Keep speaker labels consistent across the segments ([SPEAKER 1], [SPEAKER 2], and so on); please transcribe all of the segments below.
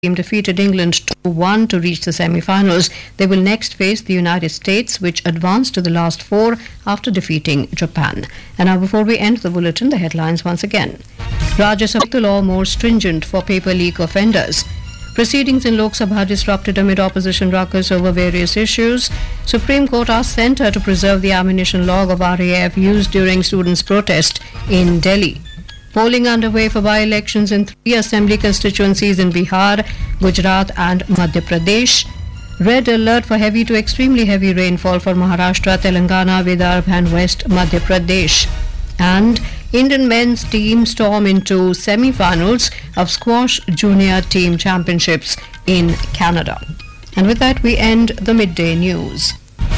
[SPEAKER 1] team defeated England 2-1 to reach the semi-finals. They will next face the United States, which advanced to the last four after defeating Japan. And now, before we end the bulletin, the headlines once again. Rajya Sabha the law more stringent for paper leak offenders. Proceedings in Lok Sabha disrupted amid opposition ruckus over various issues. Supreme Court asked Centre to preserve the ammunition log of RAF used during students' protest in Delhi. Polling underway for by-elections in three assembly constituencies in Bihar, Gujarat and Madhya Pradesh. Red alert for heavy to extremely heavy rainfall for Maharashtra, Telangana, Vidarbha and West Madhya Pradesh. And Indian men's team storm into semi-finals of squash junior team championships in Canada. And with that, we end the midday news.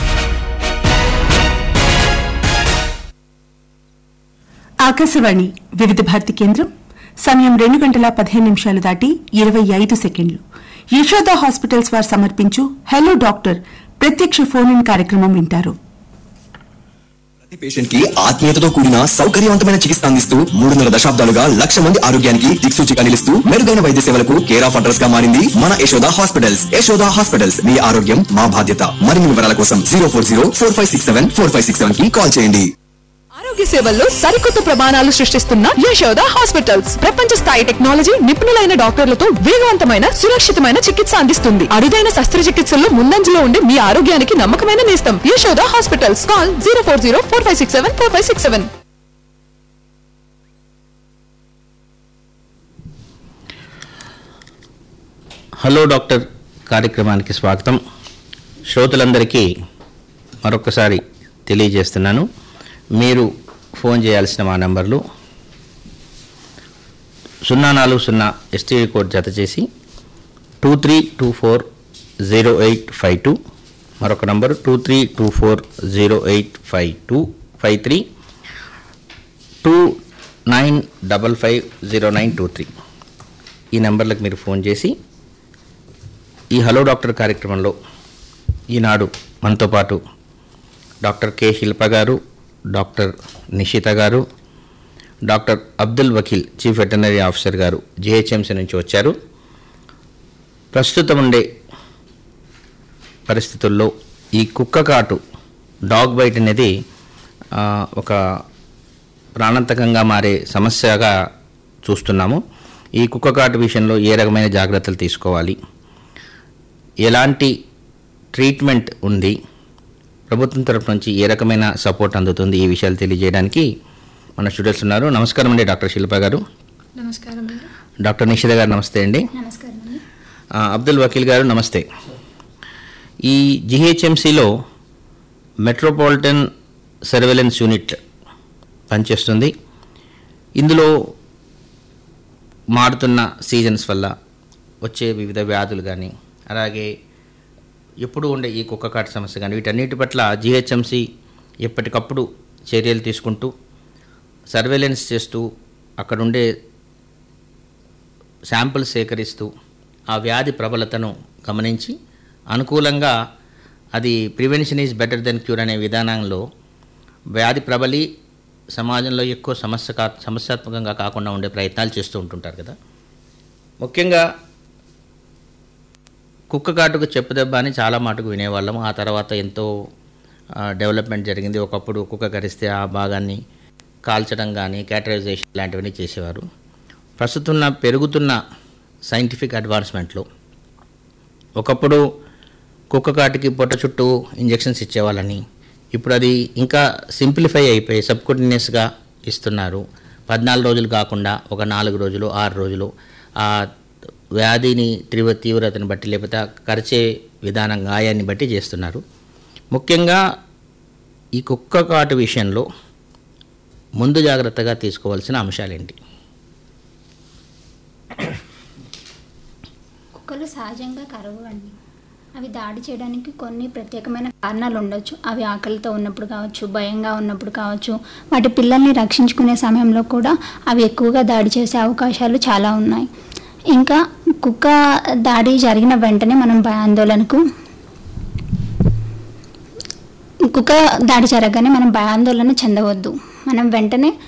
[SPEAKER 2] Akashvani వివిధ భారతి కేంద్రం సమయం రెండు గంటల పదిహేను నిమిషాలు దాటి ఇరవై ఐదు సెకండ్లు యశోద హాస్పిటల్స్ వారు సమర్పించు హలో డాక్టర్ ప్రత్యక్ష ఫోన్ ఇన్ కార్యక్రమం వింటారు
[SPEAKER 3] ప్రతి పేషెంట్ కి ఆత్మీయతతో కూడిన సౌకర్యవంతమైన చికిత్స అందిస్తూ మూడున్నర దశాబ్దాలుగా లక్ష మంది ఆరోగ్యానికి దిక్సూచిగా నిలుస్తూ మెరుగైన వైద్య సేవలకు కేర్ ఆఫ్ అడ్రస్ గా మారింది మన యశోద హాస్పిటల్స్ యశోద హాస్పిటల్స్ మీ ఆరోగ్యం మా బాధ్యత మరిన్ని వివరాల కోసం zero four zero four five six seven four five six seven కి కాల్ చేయండి
[SPEAKER 4] ఆరోగ్య సేవల్లో సరికొత్త ప్రమాణాలు సృష్టిస్తున్న యశోద హాస్పిటల్స్ ప్రపంచ స్థాయి టెక్నాలజీ నిపుణులైన డాక్టర్లతో వేగవంతమైన సురక్షితమైన చికిత్స అందిస్తుంది అరుదైన శస్త్రచికిత్సల్లో ముందంజలో ఉండే మీ ఆరోగ్యానికి నమ్మకమైన నేస్తం Yashoda hospitals call zero four zero four five six seven four five six seven
[SPEAKER 5] hello doctor కార్యక్రమానికి స్వాగతం శ్రోతలందరికీ మరొకసారి తెలియజేస్తున్నాను మీరు ఫోన్ చేయాల్సిన మా నంబర్లు సున్నా నాలుగు సున్నా ఎస్టీడీ కోడ్ జత చేసి two three two four zero eight five two మరొక number two three two four zero eight five two five three two nine double five zero nine two three ఈ నెంబర్లకు మీరు ఫోన్ చేసి ఈ హలో డాక్టర్ కార్యక్రమంలో ఈనాడు మనతో పాటు డాక్టర్ కె శిల్ప గారు డాక్టర్ నిషిత గారు doctor Abdul Vakeel chief veterinary officer గారు జిహెచ్ఎంసీ నుంచి వచ్చారు ప్రస్తుతం ఉండే పరిస్థితుల్లో ఈ కుక్క కాటు డాగ్ బైట్ అనేది ఆ, ఒక ప్రాణాంతకంగా మారే సమస్యగా చూస్తున్నాము ఈ కుక్క కాటు విషయంలో ఏ రకమైన జాగ్రత్తలు తీసుకోవాలి ఎలాంటి ట్రీట్మెంట్ ఉంది ప్రభుత్వం తరపు నుంచి ఏ రకమైన సపోర్ట్ అందుతుంది ఈ విషయాలు తెలియజేయడానికి మన స్టూడెంట్స్ ఉన్నారు నమస్కారం అండి డాక్టర్ శిల్ప గారు
[SPEAKER 6] నమస్కారం అండి
[SPEAKER 5] డాక్టర్ నిషిత గారు నమస్తే అండి
[SPEAKER 6] నమస్కారం అండి
[SPEAKER 5] ఆ, అబ్దుల్ వకీల్ గారు నమస్తే ఈ జిహెచ్ఎంసిలో మెట్రోపాలిటన్ సర్వేలెన్స్ యూనిట్ పనిచేస్తుంది ఇందులో మారుతున్న సీజన్స్ వల్ల వచ్చే వివిధ వ్యాధులు కానీ అలాగే ఎప్పుడు ఉండే ఈ కుక్క కాటు సమస్య కానీ వీటన్నిటి పట్ల జిహెచ్ఎంసి ఎప్పటికప్పుడు చర్యలు తీసుకుంటూ సర్వేలెన్స్ చేస్తూ అక్కడుండే శాంపుల్ సేకరిస్తూ ఆ వ్యాధి ప్రబలతను గమనించి అనుకూలంగా అది prevention is better then cure అనే విధానంలో వ్యాధి ప్రబలి సమాజంలో ఎక్కువ సమస్య కా సమస్యాత్మకంగా కాకుండా ఉండే ప్రయత్నాలు చేస్తూ ఉంటుంటారు కదా ముఖ్యంగా కుక్క కాటుకు చెప్పు దెబ్బ అని చాలా మటుకు వినేవాళ్ళం ఆ తర్వాత ఎంతో ఆ, డెవలప్మెంట్ జరిగింది ఒకప్పుడు కుక్క కరిస్తే ఆ భాగాన్ని కాల్చడం కానీ క్యాటరైజేషన్ లాంటివన్నీ చేసేవారు ప్రస్తుతం ఉన్న పెరుగుతున్న సైంటిఫిక్ అడ్వాన్స్మెంట్లో ఒకప్పుడు కుక్క కాటికి పొట్ట చుట్టూ ఇంజెక్షన్స్ ఇచ్చేవాళ్ళని ఇప్పుడు అది ఇంకా సింప్లిఫై అయిపోయి సబ్కుటినియస్గా ఇస్తున్నారు పద్నాలుగు రోజులు కాకుండా ఒక నాలుగు రోజులు ఆరు రోజులు ఆ వ్యాధిని తీవ్ర తీవ్రతను బట్టి లేకపోతే ఆ కరిచే విధానం గాయాన్ని బట్టి చేస్తున్నారు ముఖ్యంగా ఈ కుక్క కాటు విషయంలో ముందు జాగ్రత్తగా తీసుకోవాల్సిన అంశాలేంటి
[SPEAKER 6] కుక్కలు సహజంగా కరవు అండి అవి దాడి చేయడానికి కొన్ని ప్రత్యేకమైన కారణాలు ఉండొచ్చు అవి ఆకలితో ఉన్నప్పుడు కావచ్చు భయంగా ఉన్నప్పుడు కావచ్చు వాటి పిల్లల్ని రక్షించుకునే సమయంలో కూడా అవి ఎక్కువగా దాడి చేసే అవకాశాలు చాలా ఉన్నాయి ఇంకా కుక్క దాడి జరిగిన వెంటనే మనం భయాందోళనకు కుక్క దాడి జరగగానే మనం భయాందోళన చెందవద్దు మనం వెంటనే